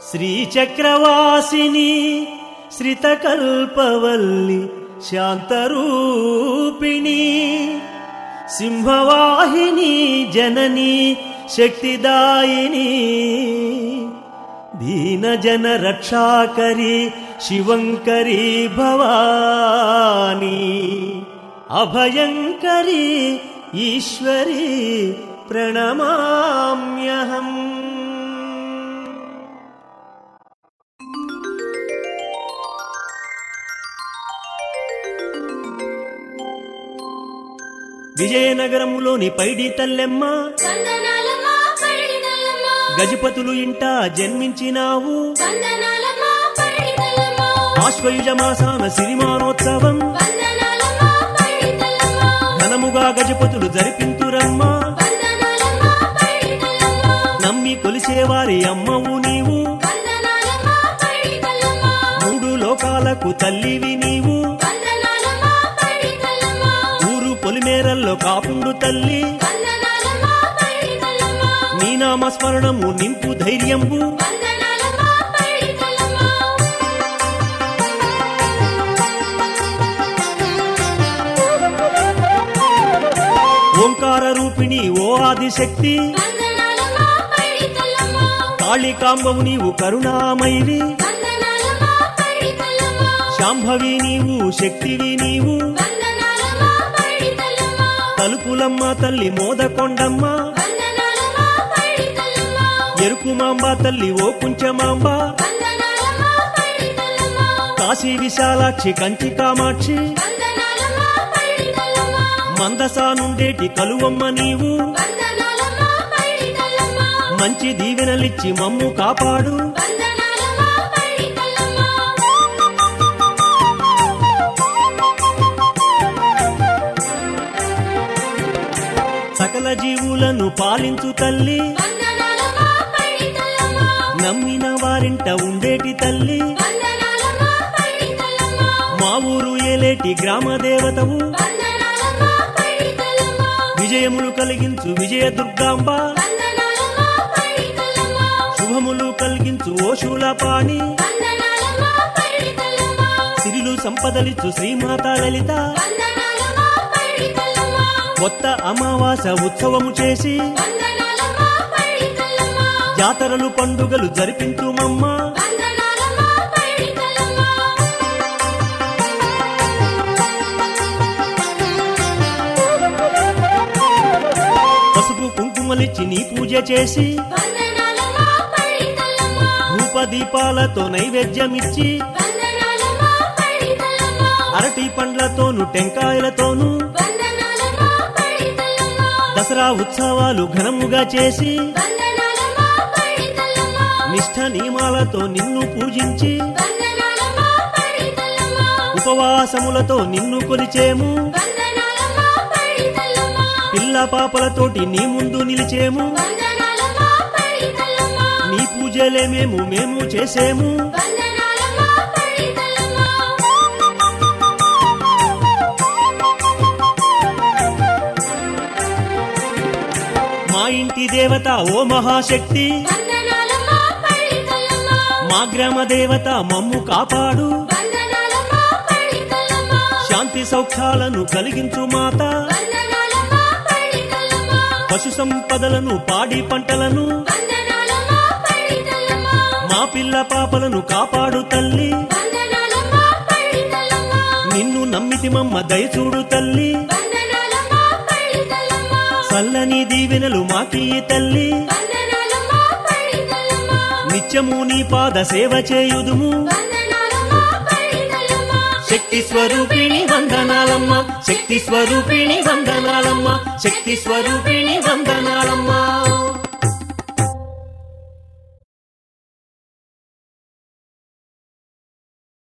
శ్రీచక్రవాసిని శ్రితకల్పవల్లి శాంతరూపిణి సింహవాహిని జనని శక్తిదాయిని దీనజన రక్షాకరి శివంకరి భవాని అభయంకరి ఈశ్వరి ప్రణమామ్యహం విజయనగరములోని పైడి తల్లెమ్మ వందనాలమ్మా పరిడిదల్లమ్మా గజపతులు ఇంట జన్మించినావు వందనాలమ్మా పరిడిదల్లమ్మా ఆశ్వయుజ మాసాన సిరిమానోత్సవం వందనాలమ్మా పరిడిదల్లమ్మా ఘనముగా గజపతులు జరిపింతురమ్మా వందనాలమ్మా పరిడిదల్లమ్మా నమ్మి కొలిసేవారి అమ్మవు నీవు వందనాలమ్మా పరిడిదల్లమ్మా మూడు లోకాలకు తల్లివి నీవు వందనాలమ్మా పరిడిదల్లమ్మా ఊరు పొలిమేరల్లో కాపుండు తల్లి వందనాలమ్మా పరిడిదల్లమ్మా నీ నామస్మరణము నింపు ధైర్యంబు వందనాలమ్మా పరిడిదల్లమ్మా ఓంకార రూపిణి ఓ ఆదిశక్తి వందనాలమ్మా పరిడిదల్లమ్మా కాళికాంబవు నీవు కరుణామైవి వందనాలమ్మా పరిడిదల్లమ్మా శాంభవి నీవు శక్తివి నీవు వందనాలమ్మా పరిడిదల్లమ్మా తలుపులమ్మ తల్లి మోదకొండమ్మ వందనాలమ్మా పరిడిదల్లమ్మా ఎరుకుమాంబ తల్లి ఓ కుంచమాంబ వందనాలమ్మా పరిడిదల్లమ్మా కాశీ విశాలాక్షి కంచి కామాక్షి వందనాలమ్మా పరిడిదల్లమ్మా మందసా నుండేటి కలువమ్మ నీవు వందనాలమ్మా పరిడిదల్లమ్మా మంచి దీవెనలిచ్చి మమ్ము కాపాడు వందనాలమ్మా పరిడిదల్లమ్మా సకల జీవులను పాలించు తల్లి వందనాలమ్మా పరిడిదల్లమ్మా నమ్మిన వారింట ఉండేటి తల్లి వందనాలమ్మా పరిడిదల్లమ్మా మా ఊరు ఏలేటి గ్రామ దేవతవు వందనాలమ్మా పరిడిదల్లమ్మా విజయములు కలిగించు విజయ దుర్గాంబ వందనాలమ్మా పరిడిదల్లమ్మా శుభములు కలిగించు ఓ శూలపాణి వందనాలమ్మా పరిడిదల్లమ్మా సిరిలు సంపదలిచ్చు శ్రీమాత లలిత వందనాలమ్మా పరిడిదల్లమ్మా కొత్త అమావాస ఉత్సవము చేసి వందనాలమ్మా పరిడిదల్లమ్మా జాతరలు పండుగలు జరిపించుమమ్మ వందనాలమ్మా పరిడిదల్లమ్మా పసుపు కుంకుమలిచ్చి నీ పూజ చేసి వందనాలమ్మా పరిడిదల్లమ్మా ధూప దీపాలతో నైవేద్యమిచ్చి వందనాలమ్మా పరిడిదల్లమ్మా అరటి పండ్లతోను టెంకాయలతోను వందనాలమ్మా పరిడిదల్లమ్మా దసరా ఉత్సవాలు ఘనముగా చేసి వందనాలమ్మా పరిడిదల్లమ్మా నిష్ఠ నియమాలతో నిన్ను పూజించి వందనాలమ్మా పరిడిదల్లమ్మా ఉపవాసములతో నిన్ను కొలిచేము వందనాలమ్మా పరిడిదల్లమ్మా పిల్ల పాపలతోటి నీ ముందు నిలిచేము వందనాలమ్మా పరిడిదల్లమ్మా నీ పూజలే మేము మేము చేసేము వందనాలమ్మా పరిడిదల్లమ్మా మా ఇంటి దేవత ఓ మహాశక్తి వందనాలమ్మా పరిడిదల్లమ్మా మా గ్రామ దేవత మమ్ము కాపాడు వందనాలమ్మా పరిడిదల్లమ్మా శాంతి సౌఖ్యాలను కలిగించు మాత వందనాలమ్మా పరిడిదల్లమ్మా పశు సంపదలను పాడి పంటలను వందనాలమ్మా పరిడిదల్లమ్మా మా పిల్ల పాపలను కాపాడు తల్లి వందనాలమ్మా పరిడిదల్లమ్మా నిన్ను నమ్మితి మమ్మ దయచూడు తల్లి వందనాలమ్మా పరిడిదల్లమ్మా చల్లని దీవెనలు మాకీ తల్లి వందనాలమ్మా పరిడిదల్లమ్మా నిత్యము నీ పాద సేవ చేయుదుము వందనాలమ్మా పరిడిదల్లమ్మా శక్తి స్వరూపిణి వందనాలమ్మ శక్తి స్వరూపిణి వందనాలమ్మ శక్తి స్వరూపిణి వందనాలమ్మ